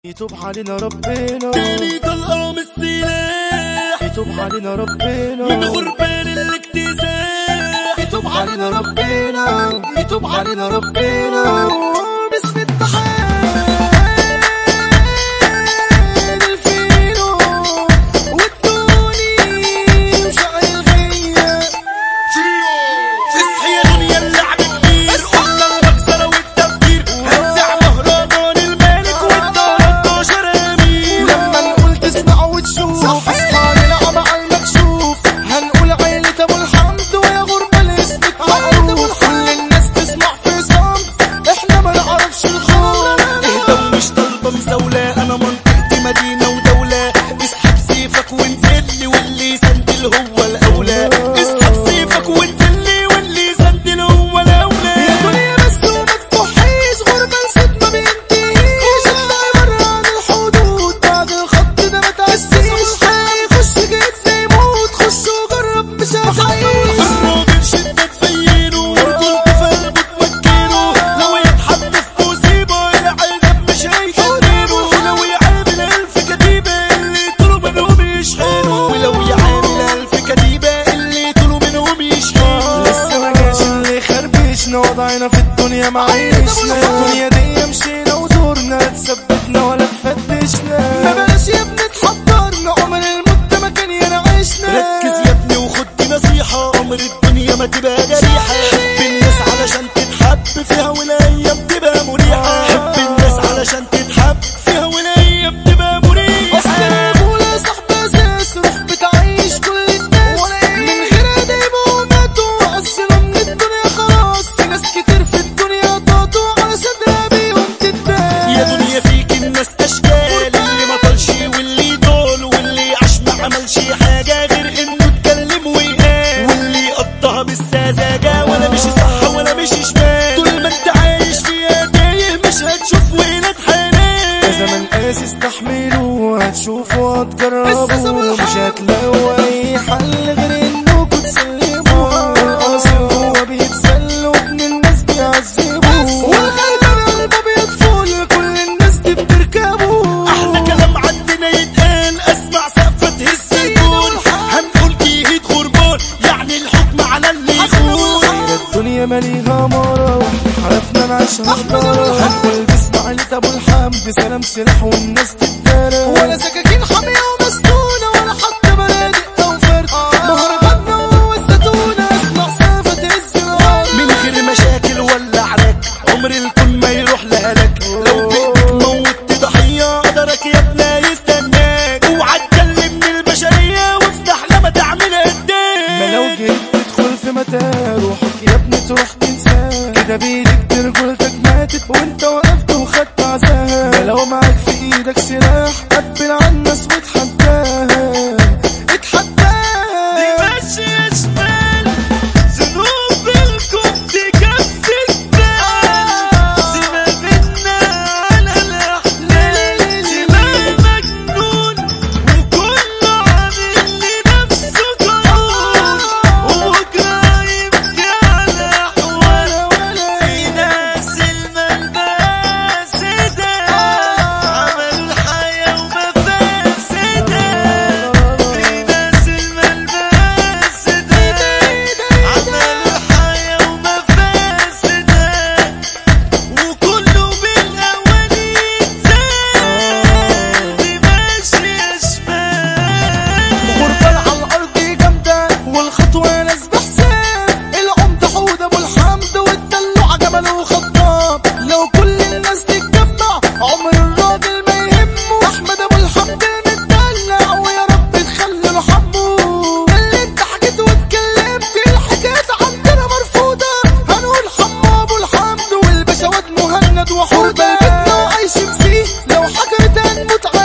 يتوب علينا ربنا تاني طلقة من السلاح يتوب علينا ربنا من غربان الاكتساح يتوب علينا ربنا يتوب علينا ربنا باسم التحال الفينو والتوني وشعر الغية اصحي يا دنيا اللعب كبير قلنا المكسرة والتفكير هنزع مهرجان الملك والدار 12 امير لما نقول تسمع وتشوف اصحى نلعب على المكشوف هنقول عيلة ابو الحمد ويا غربة الاسم معروف كل الناس تسمع في صمت احنا ما نعرفش الخوف اهدى ومش طالبة مزاولة انا منطقتي مدينة ودولة اسحب سيفك وانزل لي واللي يسندل هو الاولى اسحب سيفك وانزل لي واللي يسندل هو الاولى يا دنيا بس وما تفحيش غربة نسيت ما بينتهيش اطلعي برا عن الحدود بعد الخط ده ما تعسيش هيخش جيتنا يموت خش وجرب مش هتعيش الراجل شدة تفينه ورجولته في قلبه تمكنه لو يتحط في مصيبة العذاب مش هيخلينه ولو يعامل ألف كتيبة اللي طلوا منهم يشحنوا ولو يعامل ألف كتيبة اللي طلوا منهم يشحنوا لسه ما جاش اللي يخربشنا وضعنا في الدنيا معيشنا الدنيا دي مشينا ودورنا تثبتنا ولا تفتشنا ما بلاش يا ابني تحضرنا عمر المدة ما كان ينعيشنا ركز يا ابني وخد دي نصيحة عمر الدنيا ما تبقى جريحة حب الناس علشان تتحب فيها والأيام تبقى مريحة حب الناس علشان تتحب فيها والأيام تبقى اصل مريحة الرجولة يا صاحبي اساس روح بتعيش كل الناس من غير ادب وماتوا اصلا من الدنيا خلاص في ناس كتير في الدنيا طاطوا على صدرها بيهم تتباس يا دنيا فيك الناس اشكال اللي ما طالش واللي دول واللي عاش ما عملش حاجه غير انه اتكلم ويقال واللي قضاها بالسذاجه ولا مش صح ولا مش شمال طول ما انت عايش فيها تايه مش هتشوف ولاد يا حلال زمن قاس استحملوا هتشوفوا هتجربوا مش هتلاقوا اي حل غير انكم تسلموا القاصر هو بيتسلى وابن الناس بيعذبوا والغلبان قلبه بيطفل كل الناس دي بتركبه احلى كلام عندنا يتقال اسمع سقفه تهز الجول هنقول جهيد غربان يعني الحكم على اللي يخون ده الدنيا ماليها مرة عرفنا نعيشها حضارة هنقول باسم عيلة ابو الحمد سلام سلاح والناس تتدارى ولا سكاكين حامية ومسنونة ولا حتى بنادق او فرد مهرجاننا هو الزتونة اسمع سافة تهز الارض من غير مشاكل ولا عراك عمر الكون ما يروح لهلك لو بإيدك موت ضحية قدرك يا ابني يستناك اوعى تكلم من البشرية وافتح لما تعمل ما لو قدام جيت تدخل في متاع روحك يا ابني تروح تنساه كده بيدك رجولتك ماتت وانت وقفت وخدت عزاها ما لو معاك في ايدك سلاح قبل على الناس وتحداها اتحداها دي ماشية شمال ذنوب الكون تكفي البال زمامنا على الأحلام زمام مجنون وكله عامل لنفسه قانون وبكرة يبكي على أحوال في ناس الملبس ده عملوا الحياة ومفاسدها في ناس الملبس ده عملوا الحياة ومفاسدها وكله بالأول يتزاد دي ماشية شمال غربال على الارض جامده والخطوه ناس بحساب العمده حود ابو الحمد والدلوع جبل وخطاب لو كل الناس تتجمع عمر الراجل ما يهمه احمد ابو الحمد المدلع ويا رب تخلي له حمه اللي انت حكيت واتكلمت الحكايات عندنا مرفوضه هنقول حمو ابو الحمد والبشوات مهند وحوده بيتنا وعايشين فيه لو حكرت هنموت